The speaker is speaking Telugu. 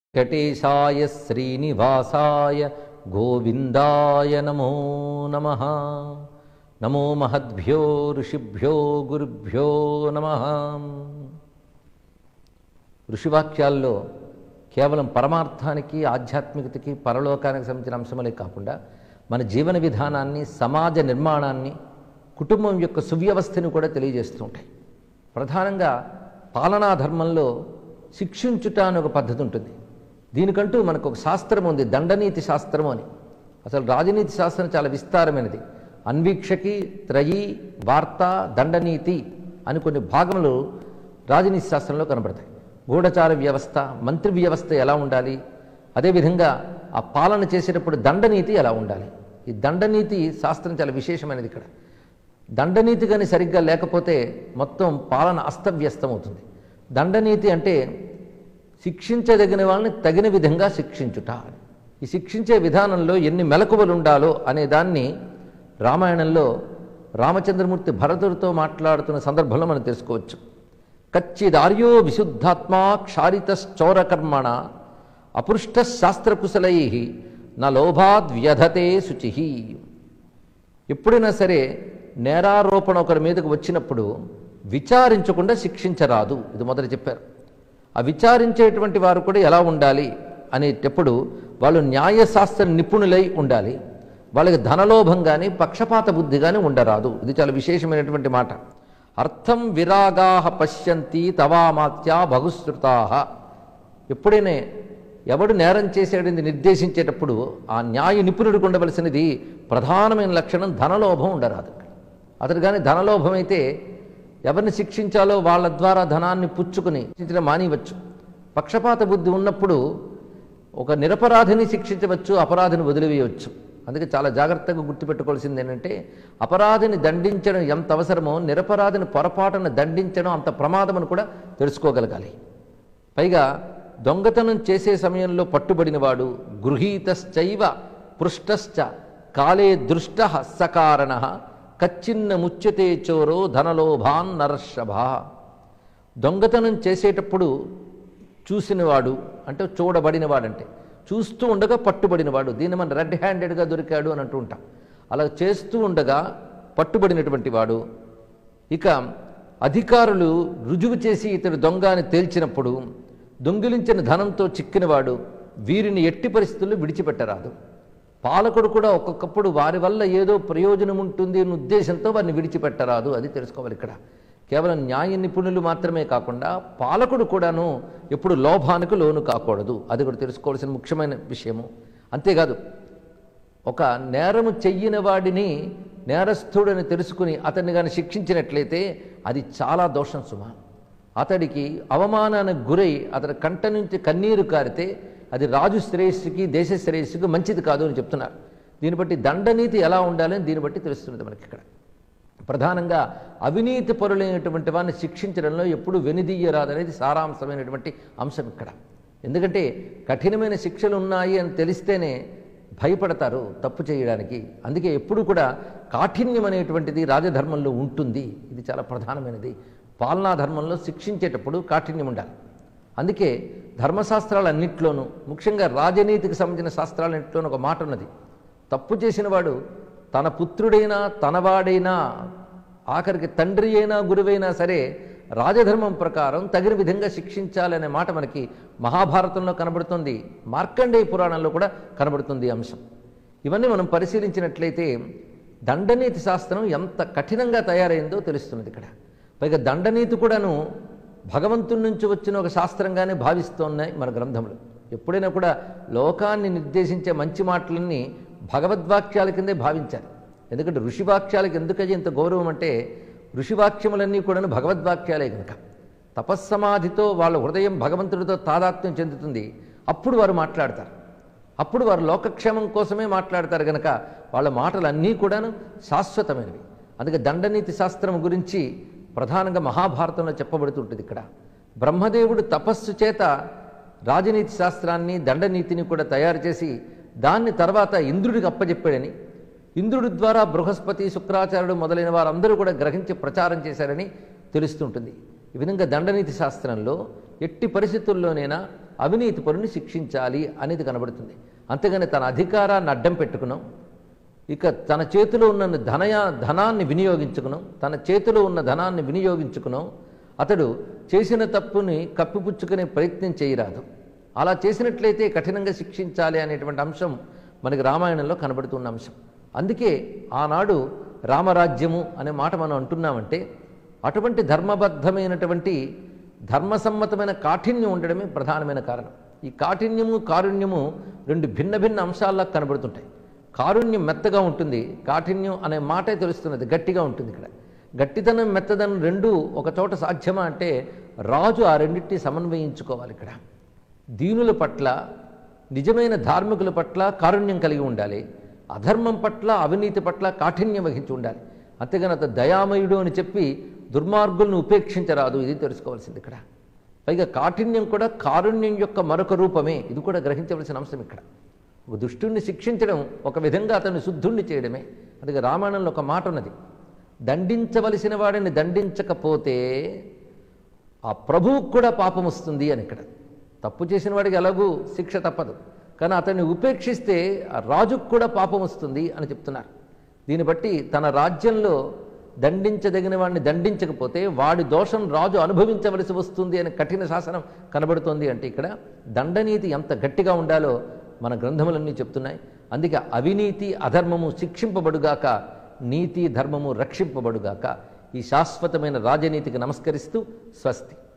వెంకటేశాయ శ్రీనివాసాయ గోవిందాయ నమో నమ నమో మహద్భ్యో ఋషిభ్యో గురుభ్యో నమ ఋషివాక్యాల్లో కేవలం పరమార్థానికి ఆధ్యాత్మికతకి పరలోకానికి సంబంధించిన అంశములే కాకుండా మన జీవన విధానాన్ని సమాజ నిర్మాణాన్ని కుటుంబం యొక్క సువ్యవస్థని కూడా తెలియజేస్తూ ఉంటాయి ప్రధానంగా పాలనా ధర్మంలో శిక్షించుట అని ఒక పద్ధతి ఉంటుంది దీనికంటూ మనకు ఒక శాస్త్రం ఉంది దండనీతి శాస్త్రం అని అసలు రాజనీతి శాస్త్రం చాలా విస్తారమైనది అన్వీక్షకి త్రయీ వార్త దండనీతి అని కొన్ని భాగములు రాజనీతి శాస్త్రంలో కనబడతాయి గూఢచార వ్యవస్థ మంత్రి వ్యవస్థ ఎలా ఉండాలి అదేవిధంగా ఆ పాలన చేసేటప్పుడు దండనీతి ఎలా ఉండాలి ఈ దండనీతి శాస్త్రం చాలా విశేషమైనది ఇక్కడ దండనీతి కానీ సరిగ్గా లేకపోతే మొత్తం పాలన అస్తవ్యస్తం అవుతుంది దండనీతి అంటే శిక్షించదగిన వాళ్ళని తగిన విధంగా శిక్షించుట ఈ శిక్షించే విధానంలో ఎన్ని మెలకువలు ఉండాలో అనే దాన్ని రామాయణంలో రామచంద్రమూర్తి భరతుడితో మాట్లాడుతున్న సందర్భంలో మనం తెలుసుకోవచ్చు కచ్చిదార్యో విశుద్ధాత్మా క్షారితశ్చౌరకర్మణ అపృష్ట శాస్త్రకుశలై నా లోభాద్వ్యధతే శుచి ఎప్పుడైనా సరే నేరారోపణ ఒకరి మీదకు వచ్చినప్పుడు విచారించకుండా శిక్షించరాదు ఇది మొదట చెప్పారు ఆ విచారించేటువంటి వారు కూడా ఎలా ఉండాలి అనేటప్పుడు వాళ్ళు న్యాయశాస్త్ర నిపుణులై ఉండాలి వాళ్ళకి ధనలోభం కానీ పక్షపాత బుద్ధి కానీ ఉండరాదు ఇది చాలా విశేషమైనటువంటి మాట అర్థం విరాగాహ పశ్యంతి తవామాత్యా బహుశ్రుతా ఎప్పుడైనా ఎవడు నేరం చేసేది నిర్దేశించేటప్పుడు ఆ న్యాయ నిపుణుడికి ఉండవలసినది ప్రధానమైన లక్షణం ధనలోభం ఉండరాదు అతడు కానీ ధనలోభం అయితే ఎవరిని శిక్షించాలో వాళ్ళ ద్వారా ధనాన్ని పుచ్చుకుని శిక్షించడం మానివచ్చు పక్షపాత బుద్ధి ఉన్నప్పుడు ఒక నిరపరాధిని శిక్షించవచ్చు అపరాధిని వదిలివేయవచ్చు అందుకే చాలా జాగ్రత్తగా గుర్తుపెట్టుకోవాల్సింది ఏంటంటే అపరాధిని దండించడం ఎంత అవసరమో నిరపరాధిని పొరపాటును దండించడం అంత ప్రమాదమని కూడా తెలుసుకోగలగాలి పైగా దొంగతనం చేసే సమయంలో పట్టుబడినవాడు గృహీతశ్చైవ పృష్టశ్చ కాలే దృష్ట సకారణ కచ్చిన్న ముచ్యతే చోరో ధనలోభాన్ నరషభ దొంగతనం చేసేటప్పుడు చూసినవాడు అంటే చూడబడినవాడంటే చూస్తూ ఉండగా పట్టుబడినవాడు దీన్ని మనం రెడ్ హ్యాండెడ్గా దొరికాడు అని అంటూ ఉంటాం అలా చేస్తూ ఉండగా పట్టుబడినటువంటి వాడు ఇక అధికారులు రుజువు చేసి ఇతడు దొంగ అని తేల్చినప్పుడు దొంగిలించిన ధనంతో చిక్కినవాడు వీరిని ఎట్టి పరిస్థితుల్లో విడిచిపెట్టరాదు పాలకుడు కూడా ఒక్కొక్కప్పుడు వారి వల్ల ఏదో ప్రయోజనం ఉంటుంది అనే ఉద్దేశంతో వారిని విడిచిపెట్టరాదు అది తెలుసుకోవాలి ఇక్కడ కేవలం న్యాయ నిపుణులు మాత్రమే కాకుండా పాలకుడు కూడాను ఎప్పుడు లోభానికి లోను కాకూడదు అది కూడా తెలుసుకోవాల్సిన ముఖ్యమైన విషయము అంతేకాదు ఒక నేరము చెయ్యిన వాడిని నేరస్థుడని తెలుసుకుని అతన్ని కానీ శిక్షించినట్లయితే అది చాలా దోషం సుమ అతడికి అవమానానికి గురై అతడి కంట నుంచి కన్నీరు కారితే అది రాజు శ్రేయస్సుకి దేశ శ్రేయస్సుకి మంచిది కాదు అని చెప్తున్నారు దీన్ని బట్టి దండనీతి ఎలా ఉండాలని దీన్ని బట్టి తెలుస్తున్నది మనకి ఇక్కడ ప్రధానంగా అవినీతి పరులైనటువంటి వారిని శిక్షించడంలో ఎప్పుడు వెనుదీయరాదనేది సారాంశమైనటువంటి అంశం ఇక్కడ ఎందుకంటే కఠినమైన శిక్షలు ఉన్నాయి అని తెలిస్తేనే భయపడతారు తప్పు చేయడానికి అందుకే ఎప్పుడు కూడా కాఠిన్యం అనేటువంటిది రాజధర్మంలో ఉంటుంది ఇది చాలా ప్రధానమైనది పాలనా ధర్మంలో శిక్షించేటప్పుడు కాఠిన్యం ఉండాలి అందుకే ధర్మశాస్త్రాలన్నింటిలోనూ ముఖ్యంగా రాజనీతికి సంబంధించిన శాస్త్రాలన్నింటిలోనూ ఒక మాట ఉన్నది తప్పు చేసిన వాడు తన పుత్రుడైనా తనవాడైనా ఆఖరికి తండ్రి అయినా గురువైనా సరే రాజధర్మం ప్రకారం తగిన విధంగా శిక్షించాలనే మాట మనకి మహాభారతంలో కనబడుతుంది మార్కండేయ పురాణంలో కూడా కనబడుతుంది ఈ అంశం ఇవన్నీ మనం పరిశీలించినట్లయితే దండనీతి శాస్త్రం ఎంత కఠినంగా తయారైందో తెలుస్తున్నది ఇక్కడ పైగా దండనీతి కూడాను భగవంతుడి నుంచి వచ్చిన ఒక శాస్త్రంగానే భావిస్తున్నాయి మన గ్రంథములు ఎప్పుడైనా కూడా లోకాన్ని నిర్దేశించే మంచి మాటలన్నీ భగవద్వాక్యాల కిందే భావించాలి ఎందుకంటే ఋషివాక్యాలకు ఎందుకయ్యే ఇంత గౌరవం అంటే ఋషివాక్యములన్నీ కూడా భగవద్వాక్యాలే కనుక తపస్సమాధితో వాళ్ళ హృదయం భగవంతుడితో తాదాత్మ్యం చెందుతుంది అప్పుడు వారు మాట్లాడతారు అప్పుడు వారు లోకక్షేమం కోసమే మాట్లాడతారు కనుక వాళ్ళ మాటలన్నీ కూడాను శాశ్వతమైనవి అందుకే దండనీతి శాస్త్రం గురించి ప్రధానంగా మహాభారతంలో చెప్పబడుతుంటుంది ఇక్కడ బ్రహ్మదేవుడు తపస్సు చేత రాజనీతి శాస్త్రాన్ని దండనీతిని కూడా తయారు చేసి దాన్ని తర్వాత ఇంద్రుడికి అప్పచెప్పాడని ఇంద్రుడి ద్వారా బృహస్పతి శుక్రాచార్యుడు మొదలైన వారందరూ కూడా గ్రహించి ప్రచారం చేశారని తెలుస్తుంటుంది ఈ విధంగా దండనీతి శాస్త్రంలో ఎట్టి పరిస్థితుల్లోనైనా అవినీతి పరుని శిక్షించాలి అనేది కనబడుతుంది అంతేగాని తన అధికారాన్ని అడ్డం పెట్టుకున్నాం ఇక తన చేతిలో ఉన్న ధనయా ధనాన్ని వినియోగించుకున్నాం తన చేతిలో ఉన్న ధనాన్ని వినియోగించుకున్నాం అతడు చేసిన తప్పుని కప్పిపుచ్చుకునే ప్రయత్నం చేయరాదు అలా చేసినట్లయితే కఠినంగా శిక్షించాలి అనేటువంటి అంశం మనకి రామాయణంలో కనబడుతున్న అంశం అందుకే ఆనాడు రామరాజ్యము అనే మాట మనం అంటున్నామంటే అటువంటి ధర్మబద్ధమైనటువంటి ధర్మసమ్మతమైన కాఠిన్యం ఉండడమే ప్రధానమైన కారణం ఈ కాఠిన్యము కారుణ్యము రెండు భిన్న భిన్న అంశాల్లా కనబడుతుంటాయి కారుణ్యం మెత్తగా ఉంటుంది కాఠిన్యం అనే మాటే తెలుస్తున్నది గట్టిగా ఉంటుంది ఇక్కడ గట్టితనం మెత్తదనం రెండు ఒక చోట సాధ్యమా అంటే రాజు ఆ రెండింటిని సమన్వయించుకోవాలి ఇక్కడ దీనుల పట్ల నిజమైన ధార్మికుల పట్ల కారుణ్యం కలిగి ఉండాలి అధర్మం పట్ల అవినీతి పట్ల కాఠిన్యం వహించి ఉండాలి అంతేగాని అతను దయామయుడు అని చెప్పి దుర్మార్గులను ఉపేక్షించరాదు ఇది తెలుసుకోవాల్సింది ఇక్కడ పైగా కాఠిన్యం కూడా కారుణ్యం యొక్క మరొక రూపమే ఇది కూడా గ్రహించవలసిన అంశం ఇక్కడ ఒక దుష్టుణ్ణి శిక్షించడం ఒక విధంగా అతన్ని శుద్ధుణ్ణి చేయడమే అందుకే రామాయణంలో ఒక మాట ఉన్నది దండించవలసిన వాడిని దండించకపోతే ఆ ప్రభువుకు కూడా పాపం వస్తుంది అని ఇక్కడ తప్పు చేసిన వాడికి ఎలాగూ శిక్ష తప్పదు కానీ అతన్ని ఉపేక్షిస్తే ఆ రాజుకు కూడా పాపం వస్తుంది అని చెప్తున్నారు దీన్ని బట్టి తన రాజ్యంలో దండించదగిన వాడిని దండించకపోతే వాడి దోషం రాజు అనుభవించవలసి వస్తుంది అనే కఠిన శాసనం కనబడుతోంది అంటే ఇక్కడ దండనీతి ఎంత గట్టిగా ఉండాలో మన గ్రంథములన్నీ చెప్తున్నాయి అందుకే అవినీతి అధర్మము శిక్షింపబడుగాక నీతి ధర్మము రక్షింపబడుగాక ఈ శాశ్వతమైన రాజనీతికి నమస్కరిస్తూ స్వస్తి